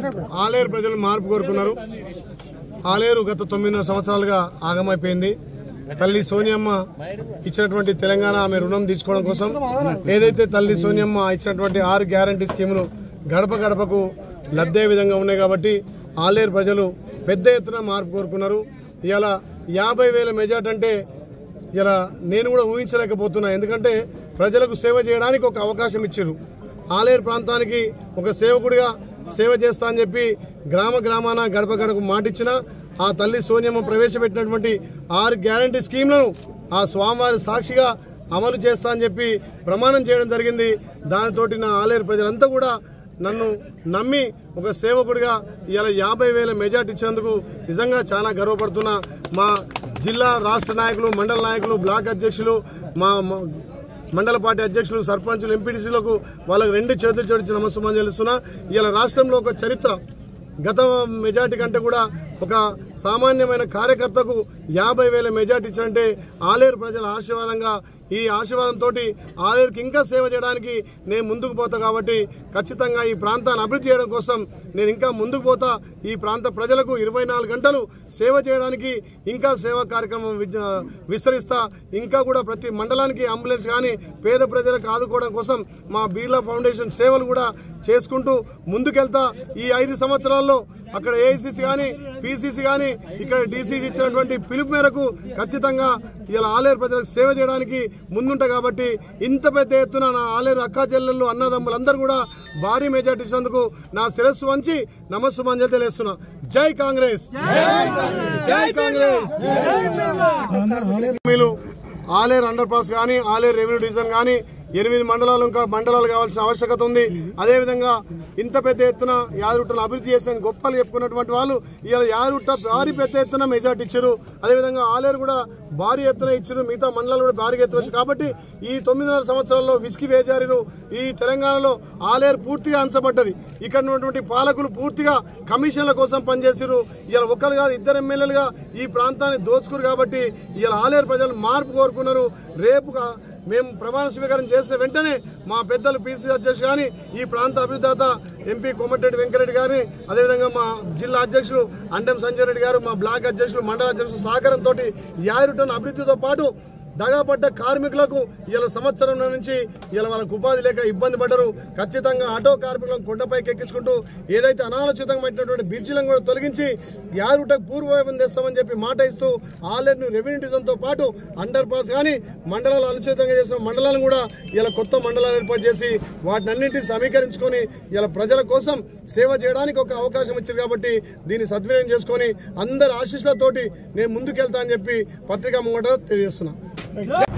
ఆలేరు ప్రజలు మార్పు కోరుకున్నారు ఆలేరు గత తొమ్మిదిన్నర సంవత్సరాలుగా ఆగమైపోయింది తల్లి సోనియమ్మ ఇచ్చినటువంటి తెలంగాణ ఆమె రుణం తీసుకోవడం కోసం ఏదైతే తల్లి సోనియమ్మ ఇచ్చినటువంటి ఆరు గ్యారంటీ స్కీములు గడప గడపకు లబ్ధే విధంగా ఉన్నాయి కాబట్టి ఆలేరు ప్రజలు పెద్ద ఎత్తున మార్పు కోరుకున్నారు ఇవాళ యాభై వేల మెజార్టీ అంటే ఇలా నేను కూడా ఊహించలేకపోతున్నా ఎందుకంటే ప్రజలకు సేవ చేయడానికి ఒక అవకాశం ఇచ్చారు ఆలేరు ప్రాంతానికి ఒక సేవకుడిగా సేవ చేస్తా అని చెప్పి గ్రామ గ్రామాన గడప గడపకు మాటిచ్చిన ఆ తల్లి సోనియమ్మ ప్రవేశపెట్టినటువంటి ఆరు గ్యారంటీ స్కీమ్లను ఆ స్వామివారి సాక్షిగా అమలు చేస్తా అని చెప్పి ప్రమాణం చేయడం జరిగింది దానితోటి నా ఆలేరు ప్రజలంతా కూడా నన్ను నమ్మి ఒక సేవకుడిగా ఇలా యాభై వేల మెజార్టీ ఇచ్చినందుకు నిజంగా చాలా గర్వపడుతున్నా మా జిల్లా రాష్ట్ర నాయకులు మండల నాయకులు బ్లాక్ అధ్యక్షులు మా మా మండల పార్టీ అధ్యక్షులు సర్పంచులు ఎంపీటీసీలకు వాళ్ళకి రెండు చేతులు జోడించి నమస్సుమని తెలుస్తున్నా ఇలా రాష్ట్రంలో ఒక చరిత్ర గత మెజార్టీ కంటే కూడా ఒక సామాన్యమైన కార్యకర్తకు యాభై వేల మెజార్టీ ఇచ్చినంటే ఆలేరు ప్రజల ఆశీర్వాదంగా ఈ ఆశీర్వాదంతో ఆలేరుకి ఇంకా సేవ చేయడానికి నేను ముందుకు పోతా కాబట్టి ఖచ్చితంగా ఈ ప్రాంతాన్ని అభివృద్ధి చేయడం కోసం నేను ఇంకా ముందుకు పోతా ఈ ప్రాంత ప్రజలకు ఇరవై నాలుగు గంటలు సేవ చేయడానికి ఇంకా సేవా కార్యక్రమం విజ- విస్తరిస్తా ఇంకా కూడా ప్రతి మండలానికి అంబులెన్స్ కానీ పేద ప్రజలకు ఆదుకోవడం కోసం మా బీర్లా ఫౌండేషన్ సేవలు కూడా చేసుకుంటూ ముందుకెళ్తా ఈ ఐదు సంవత్సరాల్లో అక్కడ ఏఐసిసి కానీ పిసిసి కానీ ఇక్కడ డీసీసీ ఇచ్చినటువంటి పిలుపు మేరకు ఖచ్చితంగా ఇలా ఆలేరు ప్రజలకు సేవ చేయడానికి ముందుంటా కాబట్టి ఇంత పెద్ద ఎత్తున నా ఆలేరు అక్కా చెల్లెళ్ళు అన్నదమ్ములందరూ కూడా భారీ మెజార్టీ ఇచ్చినందుకు నా శిరస్సు వంచి నమస్సు మంజలు తెలియస్తున్నా జై కాంగ్రెస్ జై కాంగ్రెస్ మీరు ఆలేరు అండర్ పాస్ కానీ ఆలేరు రెవెన్యూ డివిజన్ కానీ ఎనిమిది మండలాలు ఇంకా మండలాలు కావాల్సిన ఆవశ్యకత ఉంది అదేవిధంగా ఇంత పెద్ద ఎత్తున యాదరుట్టను అభివృద్ధి చేసిన గొప్పలు చెప్పుకున్నటువంటి వాళ్ళు ఇవాళ యాదరుట్ట భారీ పెద్ద ఎత్తున మెజార్టీ ఇచ్చారు అదేవిధంగా ఆలేరు కూడా భారీ ఎత్తున ఇచ్చారు మిగతా మండలాలు కూడా భారీగా ఎత్తవచ్చు కాబట్టి ఈ తొమ్మిదిన్నర సంవత్సరాల్లో విసికి వేజారిరు ఈ తెలంగాణలో ఆలేరు పూర్తిగా అంచబడ్డది ఇక్కడ ఉన్నటువంటి పాలకులు పూర్తిగా కమిషన్ల కోసం పనిచేసారు ఇలా ఒక్కరు కాదు ఇద్దరు ఎమ్మెల్యేలుగా ఈ ప్రాంతాన్ని దోచుకురు కాబట్టి ఇలా ఆలేరు ప్రజలు మార్పు కోరుకున్నారు రేపుగా మేము ప్రమాణ స్వీకారం చేసిన వెంటనే మా పెద్దలు పీసీ అధ్యక్షులు కానీ ఈ ప్రాంత అభివృద్ధాత ఎంపీ కోమటిరెడ్డి వెంకరెడ్డి గారిని అదేవిధంగా మా జిల్లా అధ్యక్షులు అండం సంజయ్ రెడ్డి గారు మా బ్లాక్ అధ్యక్షులు మండల అధ్యక్షులు సహకారంతో యారుటన్ అభివృద్ధితో పాటు దగాపడ్డ కార్మికులకు ఇలా సంవత్సరం నుంచి ఇలా వాళ్ళకు ఉపాధి లేక ఇబ్బంది పడ్డరు ఖచ్చితంగా ఆటో కార్మికులను కొండపైకి ఎక్కించుకుంటూ ఏదైతే అనాలోచితంగా బ్రిడ్జిలను కూడా తొలగించి యారుటకు పూర్వవైపు తెస్తామని చెప్పి మాట ఇస్తూ ఆల్రెడీ రెవెన్యూ డివిజన్ తో పాటు అండర్ పాస్ కానీ మండలాలు అనుచితంగా చేసిన మండలాలను కూడా ఇలా కొత్త మండలాలు ఏర్పాటు చేసి వాటినన్నింటినీ సమీకరించుకొని ఇలా ప్రజల కోసం సేవ చేయడానికి ఒక అవకాశం ఇచ్చారు కాబట్టి దీన్ని సద్వినియోగం చేసుకొని అందరి ఆశీస్సులతోటి నేను ముందుకెళ్తా అని చెప్పి పత్రికా ముంగట తెలియజేస్తున్నా